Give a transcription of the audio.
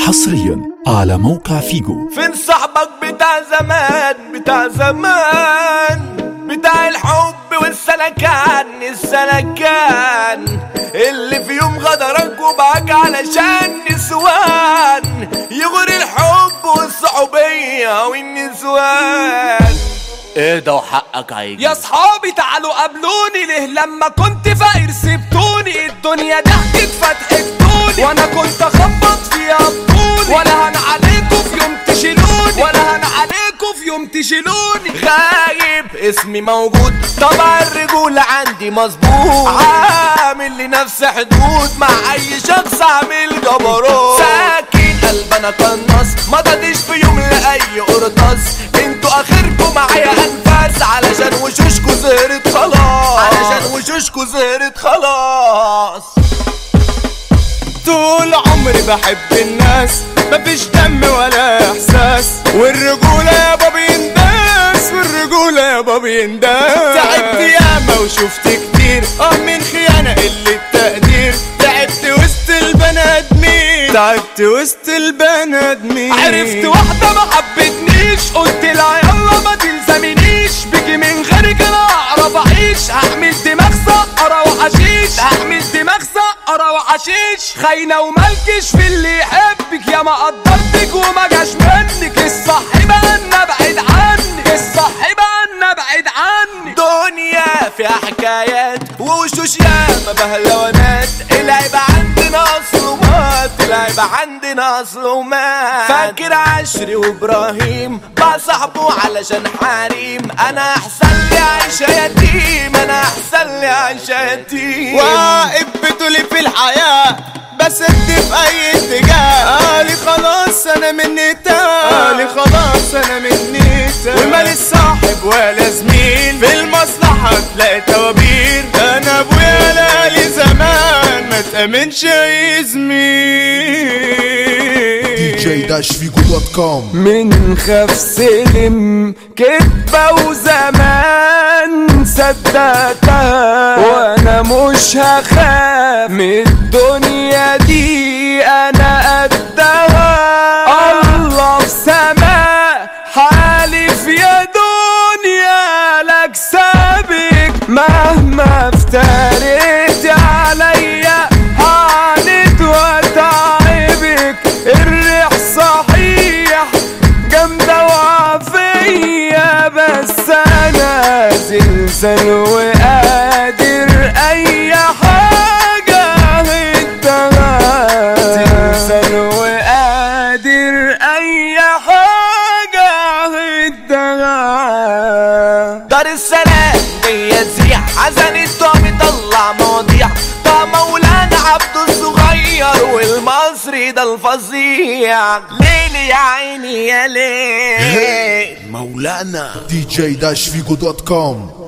حصريا على موقع فيجو فين صاحبك بتاع زمان بتاع زمان بتاع الحب والسلكان السلكان اللي في يوم غدرك وبعك علشان نسوان يغر الحب والصحوبية والنسوان ايه ده وحقك هيجي يا صحابي تعالوا قابلوني ليه لما كنت فقير سبتوني الدنيا ضحكت فتحتوني وانا كنت اخبط فيها بطولي ولا هن عليكم في يوم تشيلوني ولا هن عليكم في يوم تشيلوني غايب اسمي موجود طبعا الرجولة عندي مظبوط عامل لنفسي حدود مع اي شخص عامل جبروت ساكن قلب انا قناص ما ضدش في يوم لاي قرطاس انتوا اخركم معايا انفاس علشان وشوشكوا زهرت خلاص علشان وشوشكوا زهرت خلاص طول عمري بحب الناس مفيش دم ولا احساس والرجولة يابا بينداس والرجولة يابا بينداس تعبت ياما وشفت كتير اه من خيانة قلة تقدير تعبت وسط البنات مين تعبت وسط البنات مين عرفت واحدة ما حبتنيش قلت لها يلا ما تلزمنيش بيجي من غيرك انا اعرف اعيش هعمل دماغ سقرة وحشيش هعمل دماغ سقرة وحشيش خاينة ومالكش في اللي يحبك يا ما قدرتك وما جاش منك الصح بقى ان ابعد عنك الصح بقى ان ابعد عنك دنيا فيها حكايات ووشوش ياما بهلوانات العيب عندنا اصل ومات العيب عندنا اصل ومات فاكر عشري وابراهيم بقى صاحبه علشان حريم انا احسن لي عيشة يتيم انا احسن لي عيشة يتيم واقف بتقولي في الحياة بسد في اي اتجاه قالي خلاص انا مني تاه قالي خلاص انا مني تاه ومال الصاحب ولا زميل في المصلحة تلاقي توابير انا ابويا لالي زمان ما تأمنش اي زميل دي جي داش فيجو دوت كوم من خاف سلم كدبة وزمان صدقتها وانا مش هخاف من الدنيا دي انا قدها الله في سماء حالف يا دنيا لك سابك مهما افتريت عليا هعاند واتعبك الريح صحيح جامدة وعافية بس أنا زلزال وقادر أي حاجة هدها زلزال وقادر أي حاجة هدها دار السلام جاية تزيع حزن التوم طلع مواضيع طه مولانا عبده الصغير والمصري ده الفظيع ليل يا عيني يا ليل دي جي داش فيجو دوت كوم